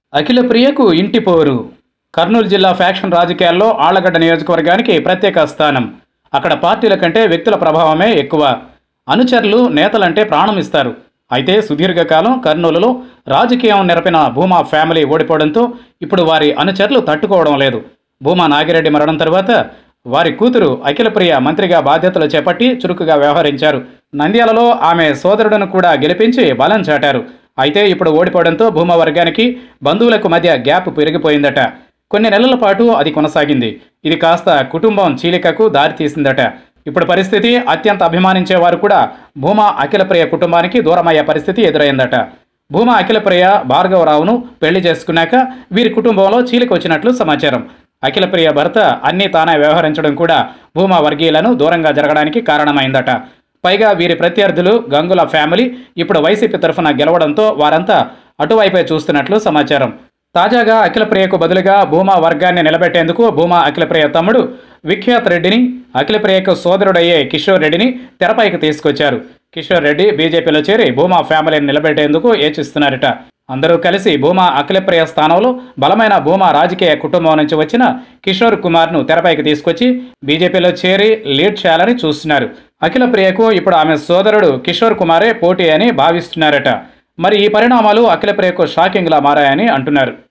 అఖిల ప్రియకు ఇంటి పోరు కర్నూలు జిల్లా ఫ్యాక్షన్ రాజకీయాల్లో ఆళ్లగడ్డ నియోజకవర్గానికి ప్రత్యేక స్థానం అక్కడ పార్టీల కంటే వ్యక్తుల ప్రభావమే ఎక్కువ అనుచరులు నేతలంటే ప్రాణం ఇస్తారు అయితే సుదీర్ఘకాలం కర్నూలులో రాజకీయం నెరపిన భూమా ఫ్యామిలీ ఓడిపోవడంతో ఇప్పుడు వారి అనుచరులు తట్టుకోవడం లేదు భూమా నాగిరెడ్డి మరణం తర్వాత వారి కూతురు అఖిలప్రియ మంత్రిగా బాధ్యతలు చేపట్టి చురుకుగా వ్యవహరించారు నంద్యాలలో ఆమె సోదరుడును కూడా గెలిపించి బలం చాటారు అయితే ఇప్పుడు ఓడిపోవడంతో భూమా వర్గానికి బంధువులకు మధ్య గ్యాప్ పెరిగిపోయిందట కొన్ని నెలల పాటు అది కొనసాగింది ఇది కాస్త కుటుంబం చీలికకు దారితీసిందట ఇప్పుడు పరిస్థితి అత్యంత అభిమానించే వారు కూడా భూమా అఖిలప్రియ కుటుంబానికి దూరమయ్యే పరిస్థితి ఎదురైందట భూమా అఖిలప్రియ భార్గవరావును పెళ్లి చేసుకున్నాక వీరి కుటుంబంలో చీలిక వచ్చినట్లు సమాచారం అఖిలప్రియ భర్త అన్నీ తానే వ్యవహరించడం కూడా భూమా వర్గీయులను దూరంగా జరగడానికి కారణమైందట పైగా వీరి ప్రత్యర్థులు గంగుల ఫ్యామిలీ ఇప్పుడు వైసీపీ తరఫున గెలవడంతో వారంతా అటువైపే చూస్తున్నట్లు సమాచారం తాజాగా అఖిలప్రియకు బదులుగా భూమా వర్గాన్ని నిలబెట్టేందుకు భూమా అఖిలప్రియ తమ్ముడు విఖ్యాత్ రెడ్డిని అఖిలప్రియకు సోదరుడయ్యే కిషోర్ రెడ్డిని తెరపైకి తీసుకొచ్చారు కిషోర్ రెడ్డి బీజేపీలో చేరి భూమా ఫ్యామిలీని నిలబెట్టేందుకు యోచిస్తున్నారట అందరూ కలిసి భూమా అఖిలప్రియ స్థానంలో బలమైన భూమా రాజకీయ కుటుంబం నుంచి వచ్చిన కిషోర్ కుమార్ను తెరపైకి తీసుకొచ్చి బీజేపీలో చేరి లీడ్ చేయాలని చూస్తున్నారు అఖిలప్రియకు ఇప్పుడు ఆమె సోదరుడు కిషోర్ కుమారే పోటీ అని భావిస్తున్నారట మరి ఈ పరిణామాలు అఖిలప్రియకు షాకింగ్లా మారాయని అంటున్నారు